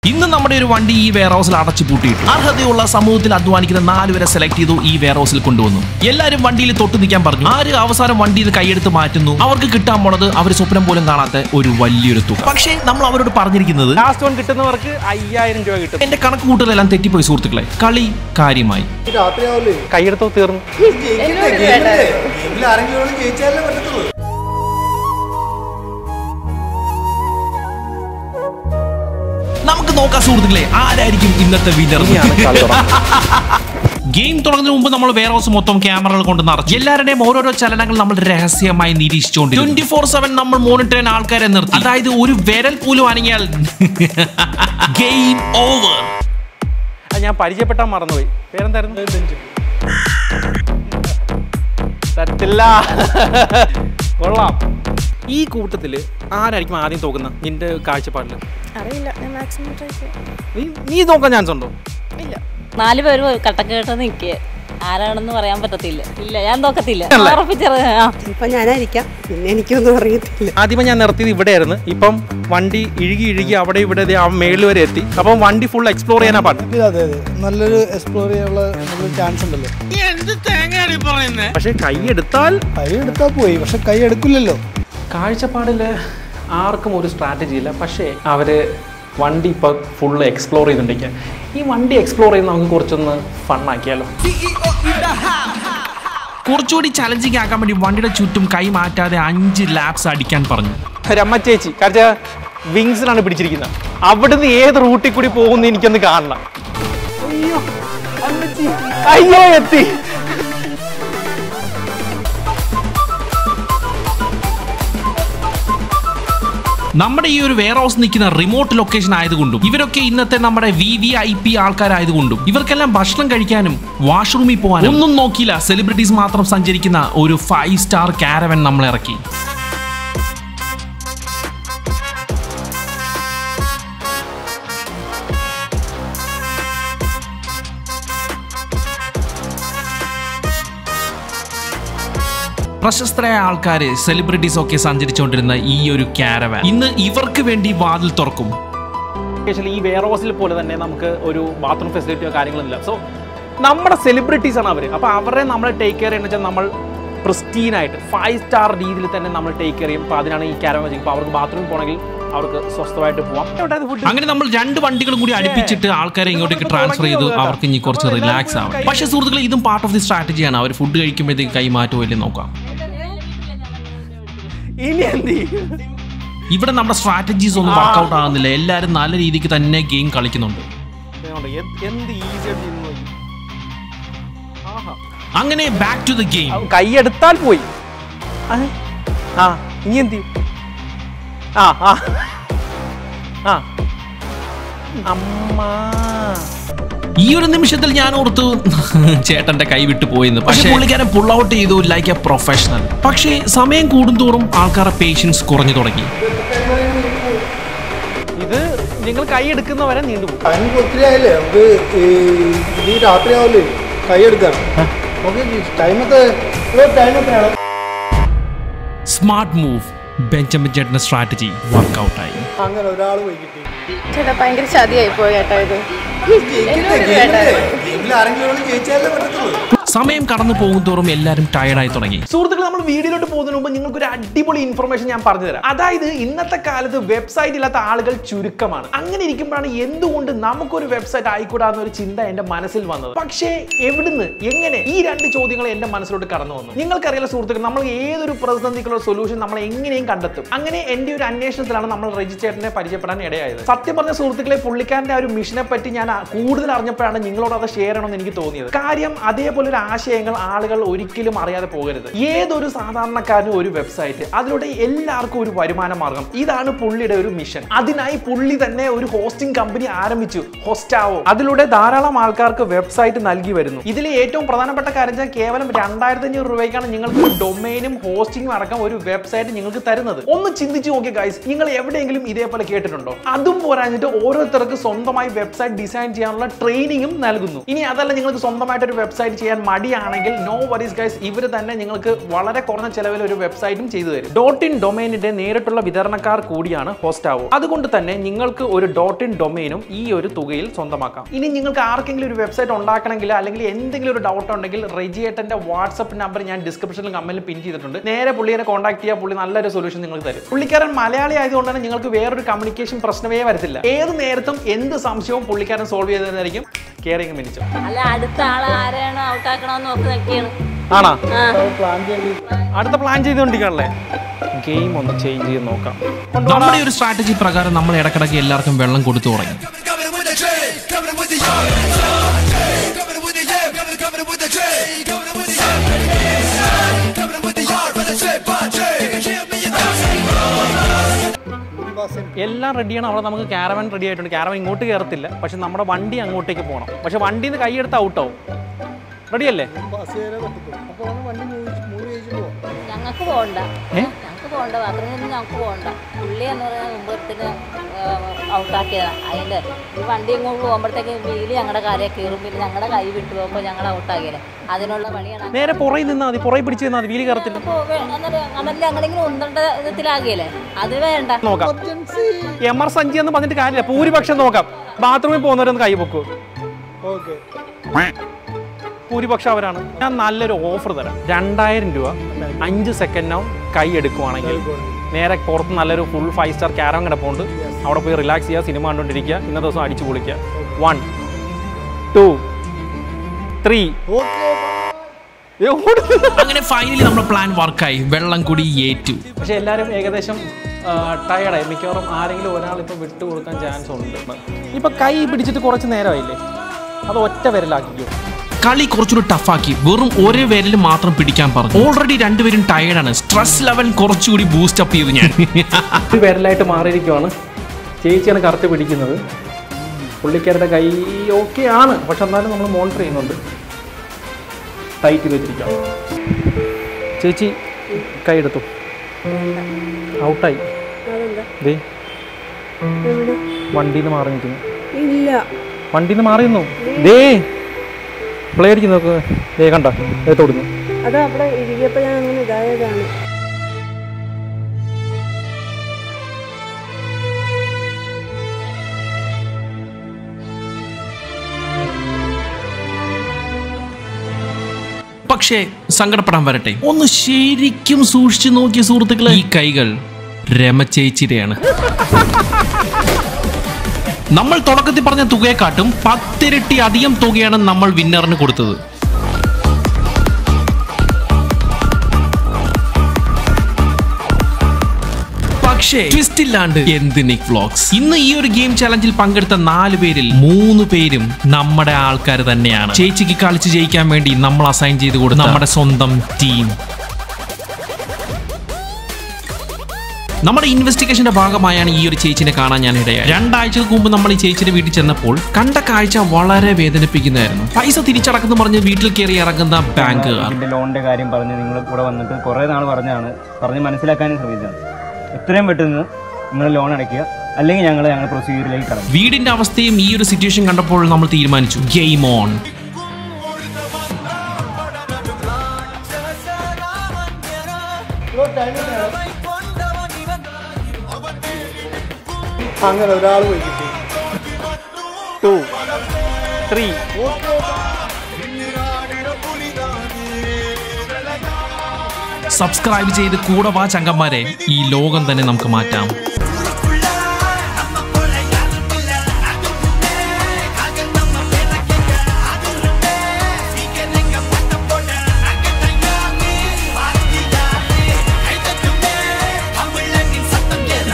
ഇന്ന് നമ്മുടെ ഒരു വണ്ടി ഈ വെയർ ഹൗസിൽ അടച്ചു പൂട്ടിയിട്ടു അർഹതയുള്ള സമൂഹത്തിൽ അധ്വാനിക്കുന്ന നാലുപേരെ സെലക്ട് ചെയ്തു ഈ വെയർ ഹൗസിൽ കൊണ്ടുവന്നു എല്ലാരും വണ്ടിയിൽ തൊട്ട് നിൽക്കാൻ പറഞ്ഞു ആര് അവസാനം വണ്ടിയിൽ കൈയെടുത്ത് മാറ്റുന്നു അവർക്ക് കിട്ടാൻ പോണത് അവർ സ്വപ്നം പോലും കാണാത്ത ഒരു വലിയൊരു തുക പക്ഷേ നമ്മൾ അവരോട് പറഞ്ഞിരിക്കുന്നത് ലാസ്റ്റ് വൺ കിട്ടുന്നവർക്ക് അയ്യായിരം രൂപ കിട്ടും എന്റെ കണക്ക് കൂട്ടലെല്ലാം തെറ്റിപ്പോയി സുഹൃത്തുക്കളെ കളി കാര്യമായി രാത്രിയാവില്ലേ കൈയെടുത്തോ തീർന്നു ജയിക്കണ്ടേ ഗെയിമല്ലേ ഗെയിമിൽ ആരെങ്കിലും ജയിച്ചാലേ പറ്റത്തുള്ളൂ നമുക്ക് നോക്കാം സുഹൃത്തുക്കളെ ആരായിരിക്കും ഇന്നത്തെ വിന്നർ ഇനിയാണ് കളി തുടങ്ങുന്നത്. ഗെയിം തുടങ്ങുന്നതിന് മുമ്പ് നമ്മൾ വെയർ ഹൗസ് മൊത്തം ക്യാമറകൾ കൊണ്ട് നിറച്ചു എല്ലാവരുടെയും ഓരോരോ ചലനങ്ങൾ നമ്മൾ രഹസ്യമായി നിരീക്ഷിച്ചുകൊണ്ട് ട്വന്റി ഫോർ സെവൻ നമ്മൾ മോണിറ്റർ ചെയ്യാൻ ആൾക്കാരെ നിർത്തി അതായത് ഒരു വിരൽ പോലും അനങ്ങിയാൽ ഗെയിം ഓവർ അത് ഞാൻ പരിചയപ്പെട്ടാൻ മറന്നുപോയി പേരെന്തായിരുന്നു തരത്തില്ല കൊള്ളാം ഈ കൂട്ടത്തിൽ ആരായിരിക്കും ആദ്യം തോക്കുന്ന നിന്റെ കാഴ്ചപ്പാടിൽ അറിയില്ല ഞാൻ മാക്സിമം ട്രൈ ചെയ്യാം നീ നീ നോക്കാൻ ചാൻസ് ഉണ്ടോ ഇല്ല നാല് പേര് കട്ടക്കേട്ട് നിൽക്കുക ആരാണെന്ന് പറയാൻ പറ്റത്തില്ല ഇല്ല ഞാൻ നോക്കത്തില്ല അല്ലേ? ഉറപ്പിച്ചത് ആ ഇപ്പൊ ഞാനായിരിക്കാം പിന്നെ എനിക്കൊന്നും അറിയത്തില്ല ആദ്യമേ ഞാൻ നിർത്തിയത് ഇവിടെയായിരുന്നു ഇപ്പം വണ്ടി ഇഴുകി ഇഴുകി അവിടെ ഇവിടെ ദേ ആ മേളിൽ വരെ എത്തി അപ്പം വണ്ടി ഫുൾ എക്സ്പ്ലോർ ചെയ്യാനാ പാട്ട് അതെ അതെ നല്ലൊരു എക്സ്പ്ലോർ ചെയ്യാനുള്ള നല്ലൊരു ചാൻസ് ഉണ്ടല്ലോ പക്ഷെ കൈ എടുത്താൽ കൈ എടുത്താൽ പോയി പക്ഷെ കൈ എടുക്കില്ലല്ലോ കാഴ്ചപ്പാടിൽ ആർക്കും ഒരു സ്ട്രാറ്റജി ഇല്ല പക്ഷേ അവർ വണ്ടി ഇപ്പോൾ ഫുള്ള് എക്സ്പ്ലോർ ചെയ്തുകൊണ്ടിരിക്കുക ഈ വണ്ടി എക്സ്പ്ലോർ ചെയ്യുന്ന നമുക്ക് കുറച്ചൊന്ന് ഫണ്ണാക്കിയാലോ കുറച്ചുകൂടി ചലഞ്ചിങ് ആക്കാൻ വേണ്ടി വണ്ടിയുടെ ചുറ്റും കൈ മാറ്റാതെ അഞ്ച് ലാപ്സ് അടിക്കാൻ പറഞ്ഞു രമ്മ ചേച്ചി കാരണം വിങ്സിലാണ് പിടിച്ചിരിക്കുന്നത് അവിടുന്ന് ഏത് റൂട്ടിൽ കൂടി പോകുന്ന എനിക്കൊന്ന് കാണണം അയ്യോ അമ്മച്ചി. അയ്യോ എത്തി നമ്മുടെ ഈ ഒരു വെയർ ഹൗസ് നിൽക്കുന്ന റിമോട്ട് ലൊക്കേഷൻ ആയതുകൊണ്ടും ഇവരൊക്കെ ഇന്നത്തെ നമ്മുടെ വി വി ഐ പി ആൾക്കാരായതുകൊണ്ടും ഇവർക്കെല്ലാം ഭക്ഷണം കഴിക്കാനും വാഷ്റൂമിൽ പോകാനും ഒന്നും നോക്കിയില്ല സെലിബ്രിറ്റീസ് മാത്രം സഞ്ചരിക്കുന്ന ഒരു ഫൈവ് സ്റ്റാർ കാരവൻ നമ്മൾ ഇറക്കി പ്രശസ്തരായ ആൾക്കാര് സെലിബ്രിറ്റീസ് ഒക്കെ സഞ്ചരിച്ചുകൊണ്ടിരുന്ന ഈ ഒരു കാരവൻ ഇന്ന് ഇവർക്ക് വേണ്ടി വാതിൽ തുറക്കും ആക്ച്വലി ഈ വെയർ ഹൗസിൽ പോലെ തന്നെ നമുക്ക് ഒരു ബാത്റൂം ഫെസിലിറ്റിയോ കാര്യങ്ങളൊന്നുമില്ല സോ നമ്മുടെ സെലിബ്രിറ്റീസ് ആണ് അവർ അപ്പോൾ അവരെ നമ്മൾ ടേക്ക് കെയർ ചെയ്യുന്ന വെച്ചാൽ നമ്മൾ pristine ആയിട്ട് ഫൈവ് സ്റ്റാർ രീതിയിൽ തന്നെ നമ്മൾ ടേക്ക് കെയർ ചെയ്യും അപ്പോൾ അതിനാണ് ഈ ക്യാരവൻ വെച്ചത് ഇപ്പോൾ അവർക്ക് ബാത്റൂമിൽ പോകണമെങ്കിൽ അവർക്ക് സ്വസ്ഥമായിട്ട് പോവാം എവിടെ ഫുഡ് അങ്ങനെ നമ്മൾ രണ്ട് വണ്ടികളും കൂടി അടുപ്പിച്ചിട്ട് ആൾക്കാരെ ഇങ്ങോട്ടേക്ക് ട്രാൻസ്ഫർ ചെയ്തു അവർക്ക് ഇനി കുറച്ച് റിലാക്സ് ആവും പക്ഷേ സുഹൃത്തുക്കളെ ഇതും പാർട്ട് ഓഫ് ദി സ്ട്രാറ്റജിയാണ് അവർ ഫുഡ് കഴിക്കുമ്പോഴത്തേക്ക് കൈ മാറ്റുമോ ഇല്ലേ നോക്കാം ഇനി എന്ത് ചെയ്യും? ഇവിടെ നമ്മുടെ സ്ട്രാറ്റജീസ് ഒന്നും വർക്കൗട്ട് ആകുന്നില്ല എല്ലാവരും നല്ല രീതിക്ക് തന്നെ ഗെയിം കളിക്കുന്നുണ്ട് ഇതുകൊണ്ട് എന്ത് എന്ത് ഈസി ആയിട്ട് ചെയ്യുന്നു നോക്കി. ആഹാ. അങ്ങനെ ബാക്ക് ടു ദ ഗെയിം അവൻ കൈയെടുത്താൽ പോയി ആ, ആ ഇനി എന്ത് ചെയ്യും? ആ ആ ആ അമ്മ ഈ ഒരു നിമിഷത്തിൽ ഞാൻ ഓർത്തു ചേട്ടന്റെ കൈ വിട്ടു പോയെന്ന് പക്ഷേ പുള്ളിക്കാരൻ പുൾ ഔട്ട് ചെയ്തു ലൈക്ക് എ പ്രൊഫഷണൽ പക്ഷേ സമയം കൂടുന്തോറും ആൾക്കാരുടെ പേഷ്യൻസ് കുറഞ്ഞു തുടങ്ങി ഇത് നിങ്ങൾ കൈ എടുക്കുന്നവരെ നീണ്ടുപോകും ടൈം ഒത്തിരി ആയില്ലേ നമുക്ക് ഈ- ഈ രാത്രിയാവില്ലേ കൈ എടുക്കണം ഓക്കെ ടൈം എത്ര ടൈം എത്രയാണ് സ്മാർട്ട് മൂവ് ബെഞ്ചമിൻ ചേട്ടന്റെ സ്ട്രാറ്റജി വർക്കൗട്ടായി അങ്ങനെ ഒരാൾ പോയി കിട്ടി ചേട്ടാ ഭയങ്കര ചതിയായി പോയി കേട്ടോ ഇത് ജയിക്കണ്ടേ ഗെയിമല്ലേ ഗെയിമിൽ ആരെങ്കിലും ജയിച്ചാലേ പറ്റത്തുള്ളൂ സമയം കടന്നു പോകുന്തോറും എല്ലാവരും ടയർഡായി തുടങ്ങി സുഹൃത്തുക്കൾ നമ്മൾ വീഡിയോയിലോട്ട് പോകുന്നതിന് മുമ്പ് നിങ്ങൾക്ക് ഒരു അടിപൊളി ഇൻഫർമേഷൻ ഞാൻ പറഞ്ഞു തരാം അതായത് ഇന്നത്തെ കാലത്ത് വെബ്സൈറ്റ് ഇല്ലാത്ത ആളുകൾ ചുരുക്കമാണ് അങ്ങനെ ഇരിക്കുമ്പോഴാണ് എന്തുകൊണ്ട് നമുക്കൊരു വെബ്സൈറ്റ് ആയിക്കൂടാന്ന ഒരു ചിന്ത എന്റെ മനസ്സിൽ വന്നത് പക്ഷേ എവിടുന്ന് എങ്ങനെ ഈ രണ്ട് ചോദ്യങ്ങൾ എന്റെ മനസ്സിലോട്ട് കടന്നു വന്നു നിങ്ങൾക്കറിയാലോ സുഹൃത്തുക്കൾ നമ്മൾ ഏതൊരു പ്രതിസന്ധിക്കുള്ള സൊല്യൂഷൻ നമ്മൾ എങ്ങനെയും കണ്ടെത്തും അങ്ങനെ എന്റെ ഒരു അന്വേഷണത്തിലാണ് നമ്മൾ രജിസ്റ്റേറിനെ പരിചയപ്പെടാൻ ഇടയായത് സത്യം പറഞ്ഞ സുഹൃത്തുക്കളെ പുള്ളിക്കാരന്റെ ആ ഒരു മിഷനെ പറ്റി ഞാൻ ആ- കൂടുതൽ അറിഞ്ഞപ്പോഴാണ് നിങ്ങളോട് അത് ഷെയർ ചെയ്യണമെന്ന് എനിക്ക് തോന്നിയത് കാര്യം അതേപോലെ ഒരു ആശയങ്ങൾ ആളുകൾ ഒരിക്കലും അറിയാതെ പോകരുത് ഏതൊരു സാധാരണക്കാരനും ഒരു വെബ്സൈറ്റ് അതിലൂടെ എല്ലാവർക്കും ഒരു വരുമാന മാർഗം ഇതാണ് പുള്ളിയുടെ ഒരു മിഷൻ അതിനായി പുള്ളി തന്നെ ഒരു ഹോസ്റ്റിംഗ് കമ്പനി ആരംഭിച്ചു ഹോസ്റ്റാവോ അതിലൂടെ ധാരാളം ആൾക്കാർക്ക് വെബ്സൈറ്റ് നൽകി വരുന്നു ഇതിൽ ഏറ്റവും പ്രധാനപ്പെട്ട കാര്യം വെച്ചാൽ കേവലം രണ്ടായിരത്തി അഞ്ഞൂറ് രൂപയ്ക്കാണ് നിങ്ങൾക്ക് ഡൊമൈനും ഹോസ്റ്റിംഗും അടക്കം ഒരു വെബ്സൈറ്റ് നിങ്ങൾക്ക് തരുന്നത് ഒന്ന് ചിന്തിച്ചു നോക്കിയ ഗൈസ് നിങ്ങൾ എവിടെയെങ്കിലും ഇതേപോലെ കേട്ടിട്ടുണ്ടോ അതും പോരാഞ്ഞിട്ട് ഓരോരുത്തർക്ക് സ്വന്തമായി വെബ്സൈറ്റ് ഡിസൈൻ ചെയ്യാനുള്ള ട്രെയിനിങ്ങും നൽകുന്നു ഇനി അതല്ല നിങ്ങൾക്ക് സ്വന്തമായിട്ട് ഒരു വെബ്സൈറ്റ് ചെയ്യാൻ മടിയാണെങ്കിൽ നോ വറീസ് ഗൈസ് ഇവർ തന്നെ നിങ്ങൾക്ക് വളരെ കുറഞ്ഞ ചെലവിൽ ഒരു വെബ്സൈറ്റും ചെയ്തു തരും ഡോട്ട് ഇൻ ഡൊമൈനിന്റെ നേരിട്ടുള്ള വിതരണക്കാർ കൂടിയാണ് ഹോസ്റ്റാവോ അതുകൊണ്ട് തന്നെ നിങ്ങൾക്ക് ഒരു ഡോട്ട് ഇൻ ഡൊമൈനും ഈ ഒരു തുകയിൽ സ്വന്തമാക്കാം ഇനി നിങ്ങൾക്ക് ആർക്കെങ്കിലും ഒരു വെബ്സൈറ്റ് ഉണ്ടാക്കണമെങ്കിൽ അല്ലെങ്കിൽ എന്തെങ്കിലും ഒരു ഡൗട്ട് ഉണ്ടെങ്കിൽ റെജിയേട്ടന്റെ വാട്സ്ആപ്പ് നമ്പർ ഞാൻ ഡിസ്ക്രിപ്ഷനിലും കമ്മലിൽ പിൻ ചെയ്തിട്ടുണ്ട് നേരെ പുള്ളിയെ കോൺടാക്ട് ചെയ്യാൻ പുള്ളി നല്ലൊരു സൊല്യൂഷൻ നിങ്ങൾക്ക് തരും പുള്ളിക്കാരൻ മലയാളി ആയതുകൊണ്ട് തന്നെ നിങ്ങൾക്ക് വേറൊരു കമ്മ്യൂണിക്കേഷൻ പ്രശ്നമേ വരത്തില്ല ഏത് നേരത്തും എന്ത് സംശയവും പുള്ളിക്കാരൻ സോൾവ് ചെയ്തതായിരിക്കും കെയറിംഗ് മിനിച്ചോ അല്ല അടുത്ത ആളെ ആരെയാണ് ഔട്ടാക്കണമെന്ന് നോക്കി നിൽക്കുകയാണ് ആണാ ആ പ്ലാൻ ചെയ്യേണ്ടി അടുത്ത പ്ലാൻ ചെയ്തുകൊണ്ടിരിക്കണല്ലേ ഗെയിം ഒന്ന് ചേഞ്ച് ചെയ്ത് നോക്കാം നമ്മുടെ ഒരു സ്ട്രാറ്റജി പ്രകാരം നമ്മൾ ഇടക്കിടക്ക് എല്ലാവർക്കും വെള്ളം കൊടുത്തു തുടങ്ങി Coming with the trade, coming with the yard, coming with the yeah, coming, coming with the trade, coming with the yard, coming with the yard, with the trade, by trade. You can hear me in the എല്ലാം റെഡിയാണ് അവിടെ നമുക്ക് caravan ready ആയിട്ടുണ്ട് caravan ഇങ്ങോട്ട് കയറത്തില്ല പക്ഷെ നമ്മുടെ വണ്ടി അങ്ങോട്ടേക്ക് പോകണം പക്ഷെ വണ്ടിയിൽ നിന്ന് കൈയെടുത്ത് ഔട്ടാവും റെഡിയല്ലേ ബസ് കയറാൻ പറ്റത്തുള്ളൂ അപ്പോൾ അവന് വണ്ടി മൂവ് മൂവ് ചെയ്ത് പോവാം ഞങ്ങൾക്ക് പോകണ്ട ഞങ്ങൾക്ക് പോകണ്ട ബാത്റൂമിൽ ഞങ്ങൾക്ക് പോകണ്ട പുള്ളി എന്ന് പറയുന്ന മുമ്പത്തിന് ഔട്ടാക്കിയതാണ് അതിൻ്റെ ഈ വണ്ടി ഇങ്ങോട്ട് പോകുമ്പോഴത്തേക്ക് വീല് ഞങ്ങളുടെ കാര്യം കയറും പിന്നെ ഞങ്ങളുടെ കൈ വിട്ടു പോകുമ്പോൾ ഞങ്ങൾ ഔട്ടാക്കിയത് അതിനുള്ള പണിയാണ് നേരെ പുറയിൽ നിന്നാൽ മതി പുറയിൽ പിടിച്ച് നിന്നാൽ മതി വീല് കയറത്തില്ല അപ്പോൾ അതല്ല അങ്ങനെങ്കിലും ഒന്നണ്ട വിധത്തിലാകിയല്ലേ അത് വേണ്ട നോക്കാം എമർജൻസി എന്ന് പറഞ്ഞിട്ട് കാര്യമില്ല ഭൂരിപക്ഷം നോക്കാം ബാത്റൂമിൽ പോകുന്നവരൊന്ന് കൈ പൊക്കൂ ഓക്കെ ഭൂരിപക്ഷം അവരാണ് ഞാൻ നല്ലൊരു ഓഫർ തരാം രണ്ടായിരം രൂപ അഞ്ച് സെക്കൻഡിനകം കൈ എടുക്കുവാണെങ്കിൽ നേരെ പുറത്ത് നല്ലൊരു ഫുൾ ഫൈവ് സ്റ്റാർ ക്യാരം കിടപ്പുണ്ട് അവിടെ പോയി റിലാക്സ് ചെയ്യുക സിനിമ കണ്ടുകൊണ്ടിരിക്കുക ഇന്നത്തെ ദിവസം അടിച്ചു പൊളിക്കുക വൺ ടു ത്രീ അങ്ങനെ ഫൈനലി നമ്മുടെ പ്ലാൻ വർക്കായി വെള്ളം കൂടി ഏറ്റു പക്ഷെ എല്ലാവരും ഏകദേശം ടയർഡായി മിക്കവാറും ആരെങ്കിലും ഒരാൾ ഇപ്പോൾ വിട്ടു കൊടുക്കാൻ ചാൻസ് ഉണ്ട് ഇപ്പൊ കൈ പിടിച്ചിട്ട് കുറച്ച് നേരമായില്ലേ അത് ഒറ്റ വിരലാക്കിക്കോ കളി കുറച്ചുകൂടി ടഫാക്കി വെറും ഒരേ വിരൽ മാത്രം പിടിക്കാൻ പറഞ്ഞു ഓൾറെഡി രണ്ടുപേരും ടയർഡാണ് സ്ട്രെസ് ലെവൽ കുറച്ചുകൂടി ബൂസ്റ്റ് അപ്പ് ചെയ്തു ഞാൻ ഒരു വിരലായിട്ട് മാറിയിരിക്കുവാണ് ചേച്ചിയാണ് കറക്റ്റ് പിടിക്കുന്നത് പുള്ളിക്കാരുടെ കൈ ഓക്കെ ആണ് പക്ഷെ എന്നാലും നമ്മൾ മോണിറ്റർ ചെയ്യുന്നുണ്ട് ടൈറ്റ് ചെയ്ത് വെച്ചിരിക്കാം ചേച്ചി കൈ എടുത്തു ഔട്ടായി ദേ വണ്ടിയിൽ നിന്ന് മാറി നിൽക്കുന്നു ഇല്ല വണ്ടിയിൽ നിന്ന് മാറിയുന്നു ദേ പ്ലേ അടിക്കുന്നു നോക്ക് ദേ കണ്ട ദേ തൊടുന്നു അത് അവിടെ ഇരിക്കപ്പോ ഞാൻ അങ്ങനെ ഇതായതാണ് പക്ഷേ സങ്കടപ്പെടാൻ വരട്ടെ ഒന്ന് ശരിക്കും സൂക്ഷിച്ചു നോക്കിയ സുഹൃത്തുക്കളെ ഈ കൈകൾ രമചേച്ചിയുടെയാണ് നമ്മൾ തുടക്കത്തിൽ പറഞ്ഞ തുകയെക്കാട്ടും പത്തിരട്ടി അധികം തുകയാണ് നമ്മൾ വിന്നറിന് കൊടുത്തത് പക്ഷേ ട്വിസ്റ്റ് ഇല്ലാണ്ട് എന്ത് നിക് വ്ലോഗ്സ് ഇന്ന് ഈ ഒരു ഗെയിം ചലഞ്ചിൽ പങ്കെടുത്ത നാല് പേരിൽ മൂന്ന് പേരും നമ്മുടെ ആൾക്കാർ തന്നെയാണ് ചേച്ചിക്ക് കളിച്ച് ജയിക്കാൻ വേണ്ടി നമ്മൾ അസൈൻ ചെയ്ത് കൊടുത്ത നമ്മുടെ സ്വന്തം ടീം നമ്മുടെ ഇൻവെസ്റ്റിഗേഷന്റെ ഭാഗമായാണ് ഈ ഒരു ചേച്ചിനെ കാണാൻ ഞാൻ ഇടയായി രണ്ടാഴ്ചക്ക് മുമ്പ് നമ്മൾ ഈ ചേച്ചിയുടെ വീട്ടിൽ ചെന്നപ്പോൾ കണ്ട കാഴ്ച വളരെ വേദനിപ്പിക്കുന്നതായിരുന്നു പൈസ തിരിച്ചടക്കുന്നു പറഞ്ഞ് വീട്ടിൽ കയറി ഇറങ്ങുന്ന ബാങ്കുകാർ ഇതിന്റെ ലോണിന്റെ കാര്യം പറഞ്ഞ് നിങ്ങൾ കൂടെ വന്നിട്ട് കുറേ നാൾ പറഞ്ഞാണ് പറഞ്ഞ് മനസ്സിലാക്കാനും ശ്രമിച്ചത് എത്രയും പെട്ടെന്ന് നിങ്ങൾ ലോൺ അടയ്ക്കുക അല്ലെങ്കിൽ ഞങ്ങൾ ഞങ്ങളുടെ പ്രൊസീജിയറിലേക്ക് കടന്നു വീടിന്റെ അവസ്ഥയും ഈ ഒരു സിറ്റുവേഷൻ കണ്ടപ്പോൾ നമ്മൾ തീരുമാനിച്ചു ഗെയിം ഓൺ അങ്ങനെ ഒരാൾ പോയി കിട്ടി ടു ത്രീ സബ്സ്ക്രൈബ് ചെയ്ത് കൂടെ വാ ചങ്കന്മാരെ ഈ ലോകം തന്നെ നമുക്ക് മാറ്റാം